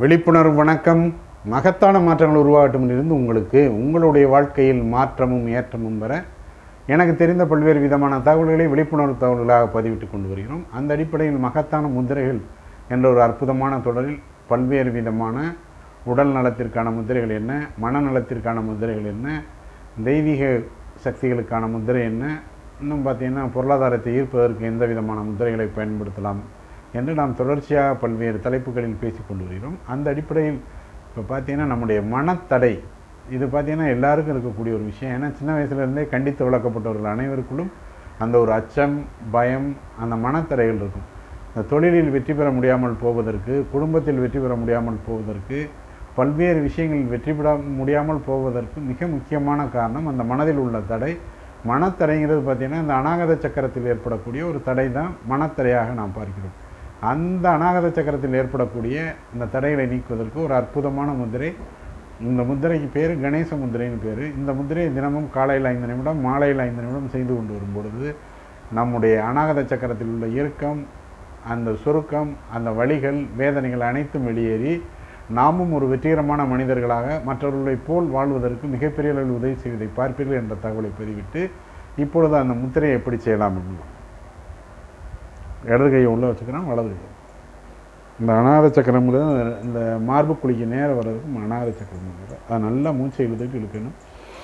விழிப்புணர்வு வணக்கம் மகத்தான மாற்றங்கள் உருவாகட்டும் இருந்து உங்களுக்கு உங்களுடைய வாழ்க்கையில் மாற்றமும் ஏற்றமும் வர எனக்கு தெரிந்த பல்வேறு விதமான தகவல்களை விழிப்புணர்வு தகவல்களாக பதிவிட்டு கொண்டு வருகிறோம் அந்த அடிப்படையில் மகத்தான முத்திரைகள் என்ற ஒரு அற்புதமான தொடரில் பல்வேறு விதமான உடல் நலத்திற்கான முத்திரைகள் என்ன மனநலத்திற்கான முத்திரைகள் என்ன தெய்வீக சக்திகளுக்கான முத்திரை என்ன இன்னும் பார்த்தீங்கன்னா பொருளாதாரத்தை ஈர்ப்பதற்கு எந்த விதமான முத்திரைகளை பயன்படுத்தலாம் என்று நாம் தொடர்ச்சியாக பல்வேறு தலைப்புகளில் பேசிக் கொண்டு வருகிறோம் அந்த அடிப்படையில் இப்போ பார்த்தீங்கன்னா நம்முடைய மனத்தடை இது பார்த்தீங்கன்னா எல்லாருக்கும் இருக்கக்கூடிய ஒரு விஷயம் ஏன்னா சின்ன வயசுலேருந்தே கண்டித்து வளர்க்கப்பட்டவர்கள் அனைவருக்குள்ளும் அந்த ஒரு அச்சம் பயம் அந்த மனத்தடைகள் இருக்கும் இந்த தொழிலில் வெற்றி பெற முடியாமல் போவதற்கு குடும்பத்தில் வெற்றி பெற முடியாமல் போவதற்கு பல்வேறு விஷயங்களில் வெற்றி பெற முடியாமல் போவதற்கு மிக முக்கியமான காரணம் அந்த மனதில் உள்ள தடை மனத்தடைங்கிறது பார்த்திங்கன்னா இந்த அநாகத சக்கரத்தில் ஏற்படக்கூடிய ஒரு தடை தான் மனத்தடையாக நாம் பார்க்கிறோம் அந்த அநாகத சக்கரத்தில் ஏற்படக்கூடிய இந்த தடைகளை நீக்குவதற்கு ஒரு அற்புதமான முத்திரை இந்த முத்திரைக்கு பேர் கணேச முத்திரைன்னு பேர் இந்த முத்திரையை தினமும் காலையில் ஐந்து நிமிடம் மாலையில் ஐந்து நிமிடம் செய்து கொண்டு வரும் பொழுது நம்முடைய அநாகத சக்கரத்தில் உள்ள இறுக்கம் அந்த சுருக்கம் அந்த வழிகள் வேதனைகள் அனைத்தும் வெளியேறி நாமும் ஒரு வெற்றிகரமான மனிதர்களாக மற்றவர்களைப் போல் வாழ்வதற்கு மிகப்பெரிய அளவில் உதவி செய்வதை பார்ப்பீர்கள் என்ற தகவலை பதிவிட்டு இப்பொழுது அந்த முத்திரையை எப்படி செய்யலாம் அப்படின்னு இடது கையை உள்ளே வச்சுக்கிறோம் வலது கை இந்த அநாத சக்கரம்ல இந்த மார்பு குழிக்கு நேரம் வர்றதுக்கு அநாத சக்கரம் அது நல்லா மூச்சை இழுத்துட்டு இழுக்கணும்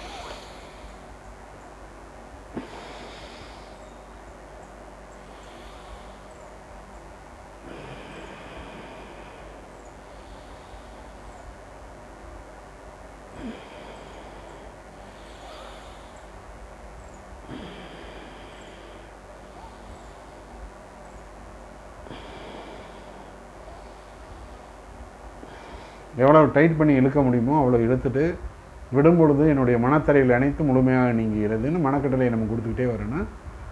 எவ்வளோ டைட் பண்ணி இழுக்க முடியுமோ அவ்வளோ இழுத்துட்டு விடும் பொழுது என்னுடைய மனத்தரையில் அனைத்து முழுமையாக நீங்குகிறதுன்னு மனக்கட்டளையை நம்ம கொடுத்துக்கிட்டே வரணும்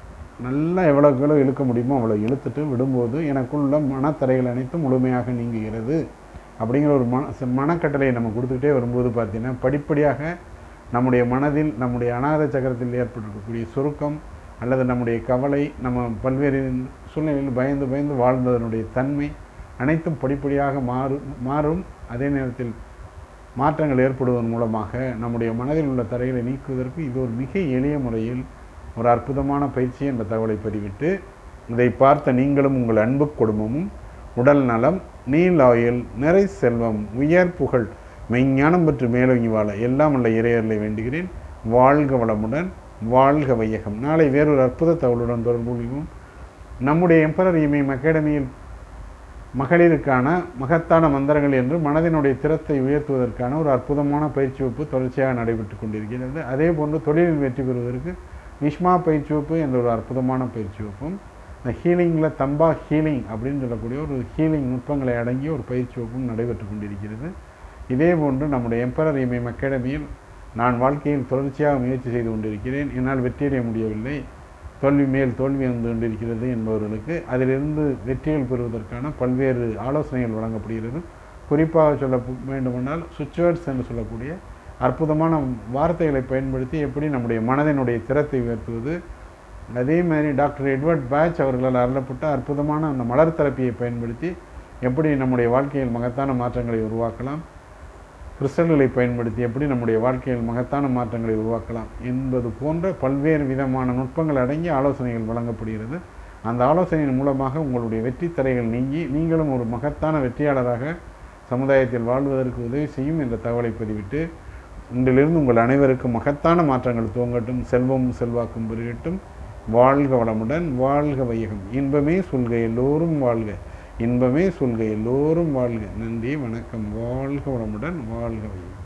நல்லா எவ்வளோக்கு எவ்வளோ இழுக்க முடியுமோ அவ்வளோ இழுத்துட்டு விடும்போது எனக்குள்ள மனத்தரைகள் அனைத்தும் முழுமையாக நீங்குகிறது அப்படிங்கிற ஒரு மன மனக்கட்டளையை நம்ம கொடுத்துக்கிட்டே வரும்போது பார்த்தீங்கன்னா படிப்படியாக நம்முடைய மனதில் நம்முடைய அநாத சக்கரத்தில் ஏற்பட்டிருக்கக்கூடிய சுருக்கம் அல்லது நம்முடைய கவலை நம்ம பல்வேறு சூழ்நிலையில் பயந்து பயந்து வாழ்ந்ததனுடைய தன்மை அனைத்தும் படிப்படியாக மாறும் மாறும் அதே நேரத்தில் மாற்றங்கள் ஏற்படுவதன் மூலமாக நம்முடைய மனதில் உள்ள தடைகளை நீக்குவதற்கு இது ஒரு மிக எளிய முறையில் ஒரு அற்புதமான பயிற்சி என்ற தகவலை பதிவிட்டு இதை பார்த்த நீங்களும் உங்கள் அன்பு குடும்பமும் உடல் நலம் நீலாயில் நிறை செல்வம் உயர் புகழ் மெய்ஞானம் பற்றி மேலோங்கி வாழ எல்லாம் உள்ள இறையர்களை வேண்டுகிறேன் வாழ்க வளமுடன் வாழ்க வையகம் நாளை வேறொரு அற்புத தகவலுடன் தொடர்பு கொள்வோம் நம்முடைய எம்பரர் இமயம் அகாடமியில் மகளிருக்கான மகத்தான மந்திரங்கள் என்று மனதினுடைய திறத்தை உயர்த்துவதற்கான ஒரு அற்புதமான பயிற்சி வகுப்பு தொடர்ச்சியாக நடைபெற்று கொண்டிருக்கிறது அதே போன்று தொழிலில் வெற்றி பெறுவதற்கு நிஷ்மா பயிற்சி வகுப்பு என்ற ஒரு அற்புதமான பயிற்சி வகுப்பும் இந்த ஹீலிங்கில் தம்பா ஹீலிங் அப்படின்னு சொல்லக்கூடிய ஒரு ஹீலிங் நுட்பங்களை அடங்கிய ஒரு பயிற்சி வகுப்பும் நடைபெற்று கொண்டிருக்கிறது இதே போன்று நம்முடைய எம்பரர் இமயம் அகாடமியில் நான் வாழ்க்கையில் தொடர்ச்சியாக முயற்சி செய்து கொண்டிருக்கிறேன் என்னால் வெற்றியடைய முடியவில்லை தோல்வி மேல் தோல்வி வந்து கொண்டிருக்கிறது என்பவர்களுக்கு அதிலிருந்து வெற்றிகள் பெறுவதற்கான பல்வேறு ஆலோசனைகள் வழங்கப்படுகிறது குறிப்பாக சொல்ல வேண்டுமென்றால் சுவிட்ச்வேர்ட்ஸ் என்று சொல்லக்கூடிய அற்புதமான வார்த்தைகளை பயன்படுத்தி எப்படி நம்முடைய மனதினுடைய திறத்தை உயர்த்துவது அதே மாதிரி டாக்டர் எட்வர்ட் பேட்ச் அவர்களால் அருளப்பட்ட அற்புதமான அந்த மலர் தெரப்பியை பயன்படுத்தி எப்படி நம்முடைய வாழ்க்கையில் மகத்தான மாற்றங்களை உருவாக்கலாம் கிறிஸ்டல்களை பயன்படுத்தி எப்படி நம்முடைய வாழ்க்கையில் மகத்தான மாற்றங்களை உருவாக்கலாம் என்பது போன்ற பல்வேறு விதமான நுட்பங்கள் அடங்கிய ஆலோசனைகள் வழங்கப்படுகிறது அந்த ஆலோசனையின் மூலமாக உங்களுடைய வெற்றி தடைகள் நீங்கி நீங்களும் ஒரு மகத்தான வெற்றியாளராக சமுதாயத்தில் வாழ்வதற்கு உதவி செய்யும் என்ற தகவலை பதிவிட்டு இன்றிலிருந்து உங்கள் அனைவருக்கும் மகத்தான மாற்றங்கள் துவங்கட்டும் செல்வமும் செல்வாக்கும் பெருகட்டும் வாழ்க வளமுடன் வாழ்க வையகம் இன்பமே சொல்க எல்லோரும் வாழ்க இன்பமே சொல்க எல்லோரும் வாழ்க நன்றி வணக்கம் வாழ்க வளமுடன் வாழ்க வையகம்